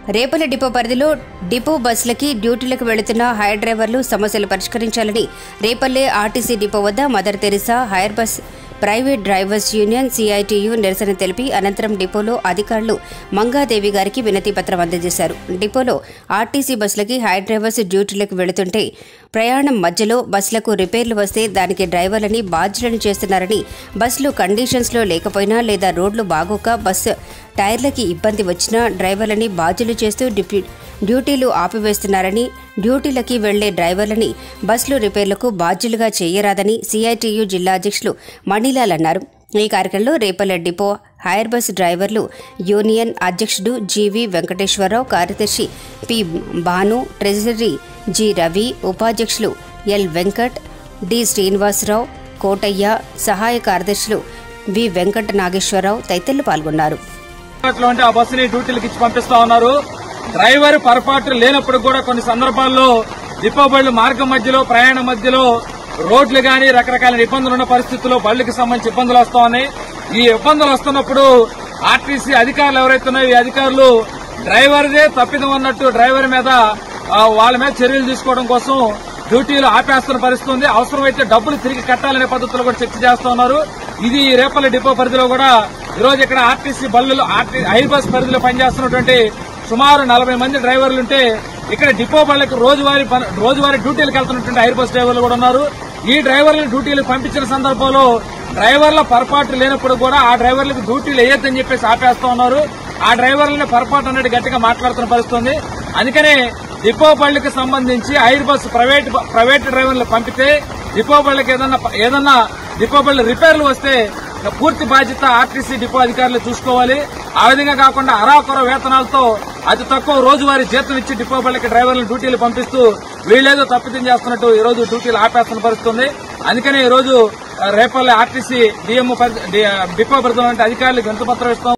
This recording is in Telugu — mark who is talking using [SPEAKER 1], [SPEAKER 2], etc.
[SPEAKER 1] రేపల డిపో పరిధిలో డిపో బస్సులకి డ్యూటీలకు వెళుతున్న హైర్ డ్రైవర్లు సమస్యలు పరిష్కరించాలని రేపల్లె ఆర్టీసీ డిపో వద్ద Mother Teresa hire bus private drivers union CITU నిరసన తెలిపి అనంతరం డిపోలో అధికారులు మంగాదేవి గారికి వినతి పత్రం అందజేశారు డిపోలో ఆర్టీసీ బస్సులకి హైర్ డ్రైవర్స్ డ్యూటీలకు వెళుతుంటే ప్రయాణం మధ్యలో బస్సులకు రిపేర్లు వస్తే దానికి డ్రైవర్లని బాధ్యులను చేస్తున్నారని బస్సులు కండిషన్స్లో లేకపోయినా లేదా రోడ్లు బాగోక బస్సు టైర్లకి ఇబ్బంది వచ్చినా డ్రైవర్లని బాధ్యులు చేస్తూ డిప్యూ డ్యూటీలు ఆపివేస్తున్నారని డ్యూటీలకి వెళ్లే డ్రైవర్లని బస్సులు రిపేర్లకు బాధ్యులుగా చేయరాదని సిఐటియు జిల్లా అధ్యక్షులు మణిలాల్ అన్నారు ఈ కార్యక్రమంలో రేపల్ల డిపో హైర్ బస్ డ్రైవర్లు యూనియన్ అధ్యక్షుడు జీవి వెంకటేశ్వరరావు కార్యదర్శి P Bhanu treasurer G Ravi ఉపాధ్యక్షులు ఎల్ వెంకట్ డి శ్రీనివాసరావు కోటయ్య సహాయ కార్యదర్శులు వి వెంకట నాగేశ్వరరావు తదితరులు పాల్గొన్నారు
[SPEAKER 2] అందుబాటులో ఉంటే ఆ బస్సుని డ్యూటీలకు ఇచ్చి పంపిస్తా ఉన్నారు డ్రైవర్ పొరపాటు లేనప్పుడు కూడా కొన్ని సందర్భాల్లో డిపో బళ్ళు మార్గం మధ్యలో ప్రయాణం మధ్యలో రోడ్లు గాని రకరకాల ఇబ్బందులు ఉన్న పరిస్థితుల్లో బళ్ళకి సంబంధించి ఇబ్బందులు వస్తా ఉన్నాయి ఈ ఇబ్బందులు వస్తున్నప్పుడు ఆర్టీసీ అధికారులు ఎవరైతే ఉన్నాయో ఈ అధికారులు డ్రైవర్దే తప్పిదం అన్నట్టు డ్రైవర్ మీద ఆ, వాళ్ళ మీద చర్యలు తీసుకోవడం కోసం డ్యూటీలు ఆపేస్తున్న పరిస్థితి ఉంది అవసరమైతే డబ్బులు తిరిగి కట్టాలనే పద్ధతిలో కూడా చర్చ చేస్తా ఉన్నారు ఇది రేపల్లి డిపో పరిధిలో కూడా ఈ రోజు ఇక్కడ ఆర్టీసీ బల్లులు హైర్ బస్ పరిధిలో పనిచేస్తున్నటువంటి సుమారు నలభై మంది డ్రైవర్లు ఉంటే ఇక్కడ డిపో బళ్ళకి రోజువారీ పని- రోజువారీ డ్యూటీలకు వెళ్తున్నటువంటి హైర్ బస్ డ్రైవర్లు కూడా ఉన్నారు ఈ డ్రైవర్లను డ్యూటీలకు పంపించిన సందర్భంలో డ్రైవర్ల పొరపాటు లేనప్పుడు కూడా ఆ డ్రైవర్లకు డ్యూటీలు వేయొద్దని చెప్పేసి ఆపేస్తా ఉన్నారు ఆ డ్రైవర్లని పొరపాటు అన్నట్టు గట్టిగా మాట్లాడుతున్న పరిస్థితి ఉంది అందుకనే డిపో బళ్ళకి సంబంధించి హైర్ బస్ ప్రైవేట్ బ- ప్రైవేట్ డ్రైవర్లు పంపితే డిపో బళ్ళకి ఏదన్నా ఏదన్నా డిపో బళ్ళు రిపేర్లు వస్తే ఇక పూర్తి బాధ్యత ఆర్టీసీ డిపో అధికారులు చూసుకోవాలి ఆ విధంగా కాకుండా అరాకొర వేతనాలతో అతి తక్కువ రోజువారీ జీతం ఇచ్చి డిపో బళ్ళకి డ్రైవర్లు డ్యూటీలు పంపిస్తూ వీళ్ళేదో తప్పిదం చేస్తున్నట్టు ఈ రోజు డ్యూటీలు ఆపేస్తున్న పరిస్థితి ఉంది అందుకనే ఈ రోజు ఆ, రేపల్లె ఆర్టీసీ డిఎం డిపో పరిధిలో అధికారులకు వింత పత్రం ఇస్తాం